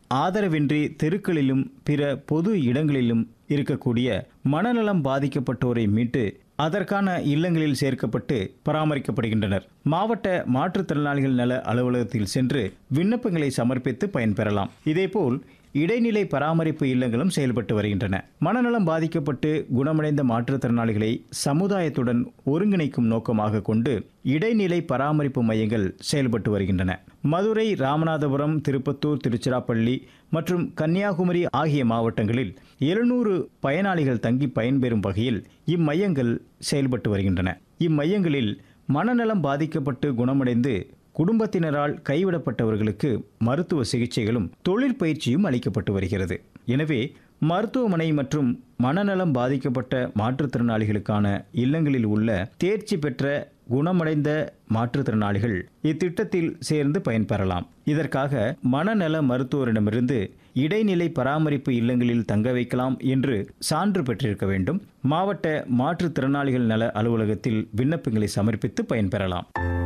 ஆதரவின்றி தெருக்களிலும் பிற பொது இடங்களிலும் இருக்கக்கூடிய மனநலம் பாதிக்கப்பட்டோரை மீட்டு அதற்கான இல்லங்களில் சேர்க்கப்பட்டு பராமரிக்கப்படுகின்றனர் மாவட்ட மாற்றுத்திறனாளிகள் நல அலுவலகத்தில் சென்று விண்ணப்பங்களை சமர்ப்பித்து பயன்பெறலாம் இதேபோல் இடைநிலை பராமரிப்பு இல்லங்களும் செயல்பட்டு வருகின்றன மனநலம் பாதிக்கப்பட்டு குணமடைந்த மாற்றுத்திறனாளிகளை சமுதாயத்துடன் ஒருங்கிணைக்கும் நோக்கமாக கொண்டு இடைநிலை பராமரிப்பு மையங்கள் செயல்பட்டு வருகின்றன மதுரை ராமநாதபுரம் திருப்பத்தூர் திருச்சிராப்பள்ளி மற்றும் கன்னியாகுமரி ஆகிய மாவட்டங்களில் எழுநூறு பயனாளிகள் தங்கி பயன்பெறும் வகையில் இம்மையங்கள் செயல்பட்டு வருகின்றன இம்மையங்களில் மனநலம் பாதிக்கப்பட்டு குணமடைந்து குடும்பத்தினரால் கைவிடப்பட்டவர்களுக்கு மருத்துவ சிகிச்சைகளும் தொழிற்பயிற்சியும் அளிக்கப்பட்டு வருகிறது எனவே மருத்துவமனை மற்றும் மனநலம் பாதிக்கப்பட்ட மாற்றுத்திறனாளிகளுக்கான இல்லங்களில் உள்ள தேர்ச்சி பெற்ற குணமடைந்த மாற்றுத்திறனாளிகள் இத்திட்டத்தில் சேர்ந்து பயன்பெறலாம் இதற்காக மனநல மருத்துவரிடமிருந்து இடைநிலை பராமரிப்பு இல்லங்களில் தங்க வைக்கலாம் என்று சான்று பெற்றிருக்க வேண்டும் மாவட்ட மாற்றுத்திறனாளிகள் நல அலுவலகத்தில் விண்ணப்பங்களை சமர்ப்பித்து பயன்பெறலாம்